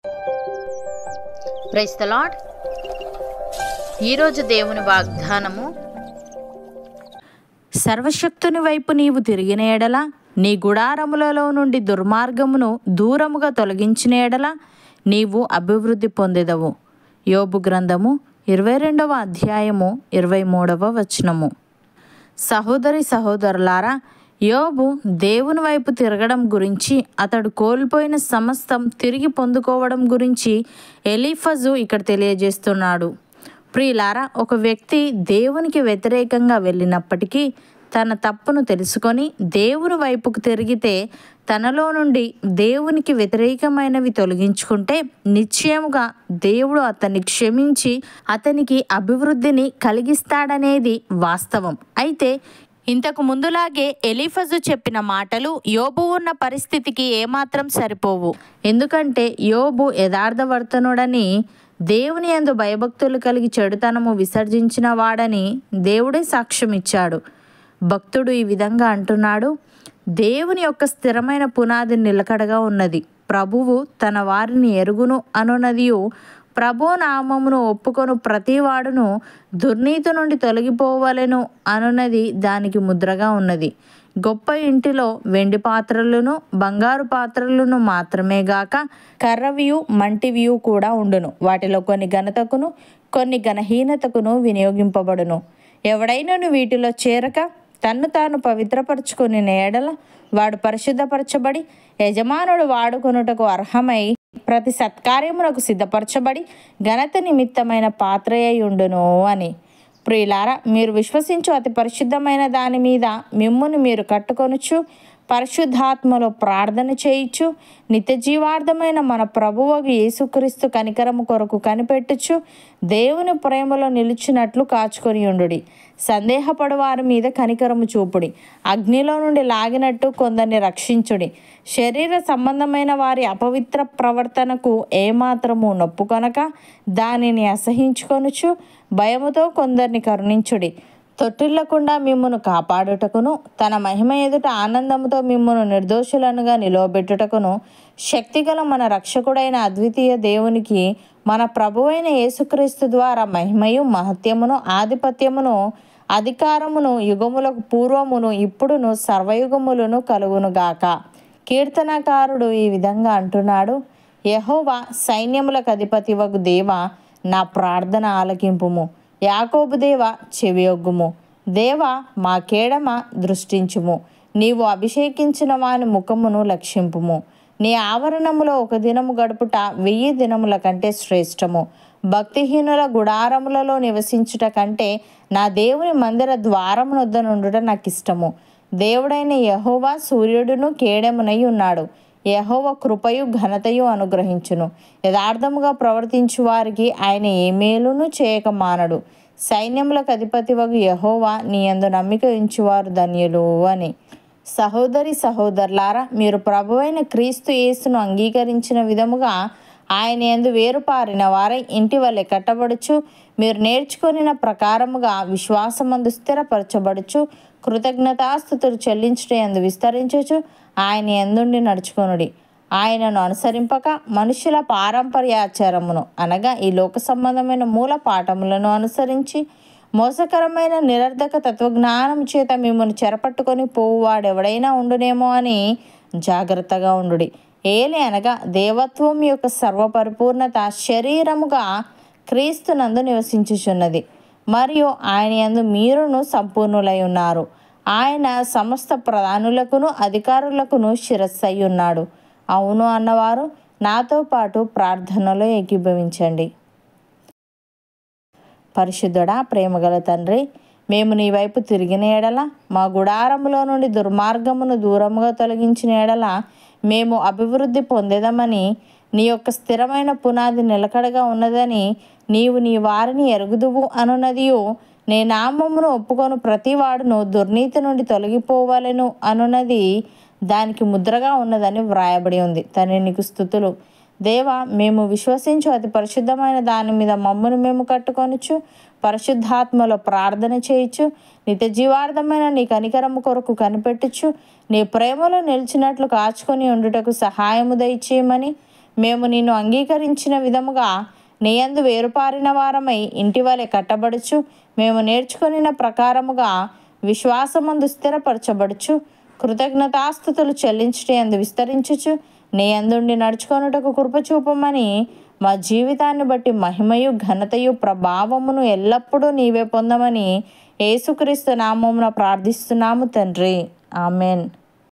price the lord ఈరోజు దేవుని వాగ్దానము సర్వశక్తుని వైపు నీవు తిరిగిన ఎడల నీ గుడారములలో నుండి దుర్మార్గమును దూరముగా తొలగించిన ఎడల నీవు అభివృద్ధి పొందెదవు యోబు గ్రంథము ఇరవై రెండవ అధ్యాయము ఇరవై మూడవ వచనము సహోదరి సహోదరులారా యోబు దేవుని వైపు తిరగడం గురించి అతడు కోల్పోయిన సమస్తం తిరిగి పొందుకోవడం గురించి ఎలీఫజు ఇక్కడ తెలియజేస్తున్నాడు ప్రియులారా ఒక వ్యక్తి దేవునికి వ్యతిరేకంగా వెళ్ళినప్పటికీ తన తప్పును తెలుసుకొని దేవుని వైపుకు తిరిగితే తనలో నుండి దేవునికి వ్యతిరేకమైనవి తొలగించుకుంటే నిశ్చయముగా దేవుడు అతన్ని క్షమించి అతనికి అభివృద్ధిని కలిగిస్తాడనేది వాస్తవం అయితే ఇంతకు ముందులాగే ఎలీఫజు చెప్పిన మాటలు యోబు ఉన్న పరిస్థితికి ఏమాత్రం సరిపోవు ఎందుకంటే యోబు యథార్థవర్తనుడని దేవుని యందు భయభక్తులు కలిగి చెడుతనము విసర్జించిన వాడని దేవుడే సాక్ష్యం ఇచ్చాడు భక్తుడు ఈ విధంగా అంటున్నాడు దేవుని యొక్క స్థిరమైన పునాది నిలకడగా ఉన్నది ప్రభువు తన వారిని ఎరుగును అనునదియు ప్రభు నామమును ఒప్పుకొను ప్రతివాడును దుర్నీతి నుండి తొలగిపోవలెను అనున్నది దానికి ముద్రగా ఉన్నది గొప్ప ఇంటిలో వెండి పాత్రలను బంగారు పాత్రలను మాత్రమే గాక కర్రవియు మంటివియు కూడా ఉండును వాటిలో కొన్ని ఘనతకును కొన్ని ఘనహీనతకును వినియోగింపబడును ఎవడైనను వీటిలో చేరక తన్ను తాను పవిత్రపరచుకొని నేడల వాడు పరిశుద్ధపరచబడి యజమానుడు వాడుకొనుటకు అర్హమై ప్రతి సత్కార్యమునకు సిద్ధపరచబడి ఘనత నిమిత్తమైన పాత్ర అయి ఉండును అని ప్రియులారా మీరు విశ్వసించు అతి పరిశుద్ధమైన దాని మీద మిమ్మును మీరు కట్టుకొనుచు పరిశుద్ధాత్మలో ప్రార్థన చేయించు నిత్య జీవార్థమైన మన ప్రభువకు యేసుక్రీస్తు కనికరము కొరకు కనిపెట్టుచు దేవుని ప్రేమలో నిలిచినట్లు కాచుకొని ఉండుడి సందేహపడు వారి మీద కనికరము చూపుడి అగ్నిలో నుండి లాగినట్టు కొందరిని రక్షించుడి శరీర సంబంధమైన వారి అపవిత్ర ప్రవర్తనకు ఏమాత్రము నొప్పుకొనక దానిని అసహించుకొనుచు భయముతో కొందరిని కరుణించుడి తొట్టిల్లకుండా మిమ్మును కాపాడుటకును తన మహిమ ఎదుట ఆనందముతో మిమ్మును నిర్దోషులనుగా నిలవబెట్టుటకును శక్తిగల మన రక్షకుడైన అద్వితీయ దేవునికి మన ప్రభువైన యేసుక్రీస్తు ద్వారా మహిమయు మహత్యమును ఆధిపత్యమును అధికారమును యుగములకు పూర్వమును ఇప్పుడును సర్వయుగములను కలుగునుగాక కీర్తనకారుడు ఈ విధంగా అంటున్నాడు యహోవా సైన్యములకు అధిపతివగు దేవ నా ప్రార్థన ఆలకింపుము యాకోబు దేవ చెవియొగ్గుము దేవ మా కేడమ దృష్టించుము నీవు అభిషేకించిన వాని ముఖమును లక్షింపుము నీ ఆవరణములో ఒక దినము గడుపుట వెయ్యి దినముల కంటే శ్రేష్టము భక్తిహీనుల గుడారములలో నివసించుట కంటే నా దేవుని మందిర ద్వారమునొద్ద నుండుట నాకు ఇష్టము దేవుడైన యహోవా సూర్యుడును కేడెమునై ఉన్నాడు యహోవ కృపయు ఘనతయు అనుగ్రహించును యథార్థముగా ప్రవర్తించు వారికి ఆయన ఏ మేలును చేయక మానడు సైన్యములకు అధిపతి వగు యహోవా నీ యందు నమ్మిక ఉంచువారు ధన్యులు అని సహోదరి సహోదరులారా మీరు ప్రభువైన క్రీస్తు యేసును అంగీకరించిన విధముగా ఆయన ఎందు వేరుపారిన వారై ఇంటి వల్లే కట్టబడుచు మీరు నేర్చుకొనిన ప్రకారముగా విశ్వాసమందు స్థిరపరచబడుచు కృతజ్ఞతాస్థుతులు చెల్లించుట ఎందు విస్తరించుచు ఆయన ఎందుండి నడుచుకొనుడి ఆయనను అనుసరింపక మనుషుల పారంపర్యాచారమును అనగా ఈ లోక సంబంధమైన మూల పాఠములను అనుసరించి మోసకరమైన నిరర్ధక తత్వజ్ఞానం చేత మిమ్మల్ని చెరపట్టుకొని పోవువాడెవడైనా ఉండునేమో అని జాగ్రత్తగా ఉండుడి ఏలి అనగా దేవత్వం యొక్క సర్వపరిపూర్ణత శరీరముగా క్రీస్తునందు నివసించుచున్నది మరియు ఆయన యందు మీరును సంపూర్ణులై ఉన్నారు ఆయన సమస్త ప్రధానులకును అధికారులకును శిరస్సై ఉన్నాడు అవును అన్నవారు నాతో పాటు ప్రార్థనలో ఏకీభవించండి పరిశుద్ధుడా ప్రేమగల తండ్రి మేము నీ వైపు తిరిగిన ఎడల మా గుడారములో నుండి దుర్మార్గమును దూరముగా తొలగించిన ఎడల మేము అభివృద్ధి పొందేదమని నీ యొక్క స్థిరమైన పునాది నిలకడగా ఉన్నదని నీవు నీ వారిని ఎరుగుదువు అనున్నదియు నీ నామమును ఒప్పుకొను ప్రతివాడును దుర్నీతి నుండి తొలగిపోవాలను అనున్నది దానికి ముద్రగా ఉన్నదని వ్రాయబడి ఉంది తండ్రి నీకు స్థుతులు దేవా మేము విశ్వసించు అతి పరిశుద్ధమైన దాని మీద మమ్మను మేము కట్టుకొనుచు పరిశుద్ధాత్మలో ప్రార్థన చేయొచ్చు నిత్య జీవార్థమైన నీ కనికరము కొరకు కనిపెట్టుచు నీ ప్రేమలో నిలిచినట్లు కాచుకొని ఉండుటకు సహాయము దయచేయమని మేము నిన్ను అంగీకరించిన విధముగా నీయందు వేరుపారిన వారమై ఇంటి వలె కట్టబడుచు మేము నేర్చుకొనిన ప్రకారముగా విశ్వాసమందు స్థిరపరచబడుచు కృతజ్ఞతాస్థుతులు చెల్లించుట అందు విస్తరించుచు నీ అందుండి నడుచుకొనుటకు కృపచూపమని మా జీవితాన్ని బట్టి మహిమయు ఘనతయు ప్రభావమును ఎల్లప్పుడూ నీవే పొందమని యేసుక్రీస్తు నామమున ప్రార్థిస్తున్నాము తండ్రి ఆమెన్